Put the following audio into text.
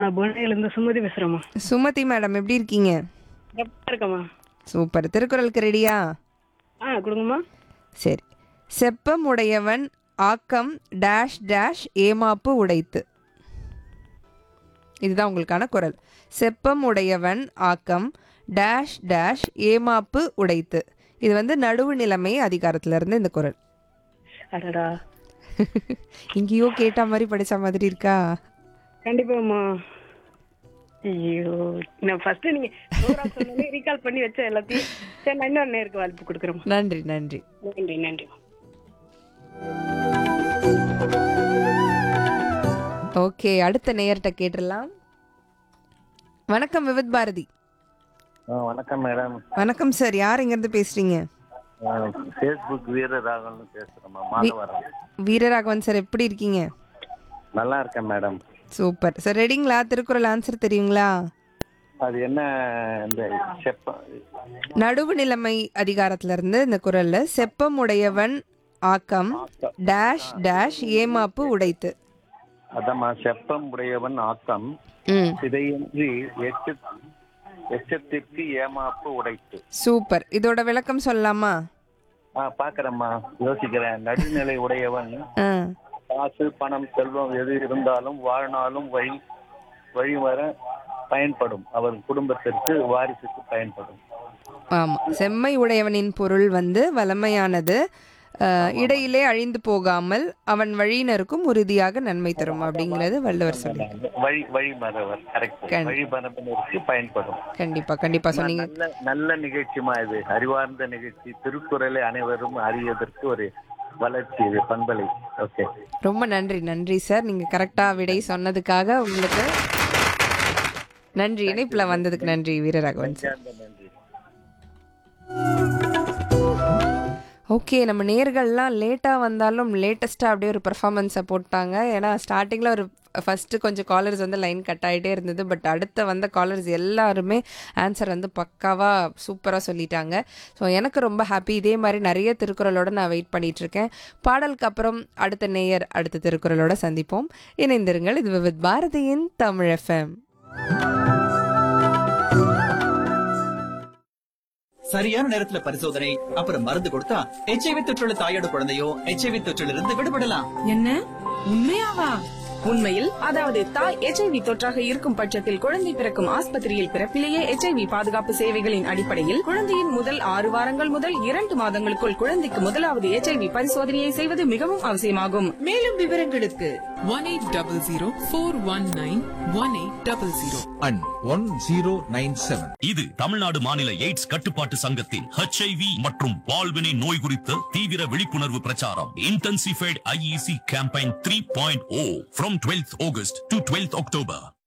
நான் புவனகிரிலேருந்து சுமதி பேசுகிறேம்மா சுமதி மேடம் எப்படி இருக்கீங்க எப்போ இருக்கம்மா சூப்பர் திருக்குறளுக்கு ரெடியா ஆ கொடுங்கம்மா சரி செப்பம் உடையவன் ஆக்கம் டேஷ் டேஷ் ஏமாப்பு உடைத்து இதுதான் உங்களுக்கான குரல் செப்பம் உடையவன் ஆக்கம் டேஷ் டேஷ் ஏமாப்பு உடைத்து இது வந்து நடுவு நிலைமை அதிகாரத்துல இருந்து இந்த குரல் அடடா இங்கேயோ கேட்ட மாதிரி படிச்ச மாதிரி இருக்கா கண்டிப்பாம்மா ஐயோ நான் ஃபர்ஸ்ட் நீங்க ப்ரோக்ராம் சொன்னோடனே ரீகால் பண்ணி வச்சேன் எல்லாத்தையும் சரி நான் இன்னொரு நேருக்கு வாய்ப்பு கொடுக்குறேம்மா நன்றி நன்றி நன்றி நன்றி ஓகே அடுத்த நேயர்கிட்ட கேட்டுடலாம் வணக்கம் விவித் பாரதி ஆ, வணக்கம் மேடம் வணக்கம் சார் யார் இங்கேருந்து பேசுறீங்க ஃபேஸ்புக் வீரராகவன் பேசுறேம்மா மாதவரம் வீரராகவன் சார் எப்படி இருக்கீங்க நல்லா இருக்கேன் மேடம் சூப்பர் சார் ரெடிங்களா திருக்குறள் ஆன்சர் தெரியுங்களா அது என்ன இந்த செப்ப நடுவு நிலைமை அதிகாரத்துல இருந்து இந்த குரல்ல செப்பம் உடையவன் ஆக்கம் டேஷ் டேஷ் ஏமாப்பு உடைத்து அதம்மா செப்பம் உடையவன் ஆக்கம் ம் இதையின்றி எச்ச எச்சத்திற்கு ஏமாப்பு உடைத்து சூப்பர் இதோட விளக்கம் சொல்லலாமா ஆ பாக்குறேம்மா யோசிக்கிறேன் நடுநிலை உடையவன் ஆ காசு பணம் செல்வம் எது இருந்தாலும் வாழ்நாளும் வழி வழி வர பயன்படும் அவர் குடும்பத்திற்கு வாரிசுக்கு பயன்படும் ஆமாம் செம்மை உடையவனின் பொருள் வந்து வளமையானது அஹ், இடையிலே அழிந்து போகாமல் அவன் வழியினருக்கும் உறுதியாக நன்மை தரும் அப்படிங்கிறது வள்ளுவர் சொல்லி வழி வழிமறவர் கரெக்ட் கண்- வழிமரபினருக்கு பயன்படும் கண்டிப்பா கண்டிப்பா சொன்னீங்க நல்ல நல்ல நிகழ்ச்சிமா இது அறிவார்ந்த நிகழ்ச்சி திருக்குறளை அனைவரும் அறியதற்கு ஒரு வளர்ச்சி இது பண்பலை ஓகே ரொம்ப நன்றி நன்றி சார் நீங்க கரெக்டா விடை சொன்னதுக்காக உங்களுக்கு நன்றி இணைப்புல வந்ததுக்கு நன்றி வீரராகவன் சார் நன்றி ஓகே நம்ம நேர்கள்லாம் லேட்டாக வந்தாலும் லேட்டஸ்ட்டாக அப்படியே ஒரு பெர்ஃபார்மன்ஸை போட்டாங்க ஏன்னா ஸ்டார்டிங்கில் ஒரு ஃபஸ்ட்டு கொஞ்சம் காலர்ஸ் வந்து லைன் கட் ஆகிட்டே இருந்தது பட் அடுத்த வந்த காலர்ஸ் எல்லாருமே ஆன்சர் வந்து பக்காவாக சூப்பராக சொல்லிட்டாங்க ஸோ எனக்கு ரொம்ப ஹாப்பி இதே மாதிரி நிறைய திருக்குறளோட நான் வெயிட் பண்ணிட்டு இருக்கேன் பாடலுக்கு அப்புறம் அடுத்த நேயர் அடுத்த திருக்குறளோட சந்திப்போம் இணைந்திருங்கள் இது வித் பாரதியின் தமிழ் எஃப்எம் சரியான நேரத்துல பரிசோதனை அப்புறம் மருந்து கொடுத்தா எச்ஐவி தொற்றுள்ள தாயோட குழந்தையோ எச்ஐவி தொற்றிலிருந்து இருந்து விடுபடலாம் என்ன உண்மையாவா உண்மையில் அதாவது தாய் எச்ஐவி தொற்றாக இருக்கும் பட்சத்தில் குழந்தை பிறக்கும் ஆஸ்பத்திரியில் பிறப்பிலேயே எச்ஐவி பாதுகாப்பு சேவைகளின் அடிப்படையில் குழந்தையின் முதல் ஆறு வாரங்கள் முதல் இரண்டு மாதங்களுக்குள் குழந்தைக்கு முதலாவது எச்ஐவி பரிசோதனையை செய்வது மிகவும் அவசியமாகும் மேலும் விவரங்களுக்கு one eight double zero four one nine one eight double zero and 1097. இது தமிழ்நாடு மாநில எய்ட்ஸ் கட்டுப்பாட்டு சங்கத்தின் HIV மற்றும் பால்வினை நோய் குறித்த தீவிர விழிப்புணர்வு பிரச்சாரம் intensified IEC campaign three point O from twelfth August to twelfth October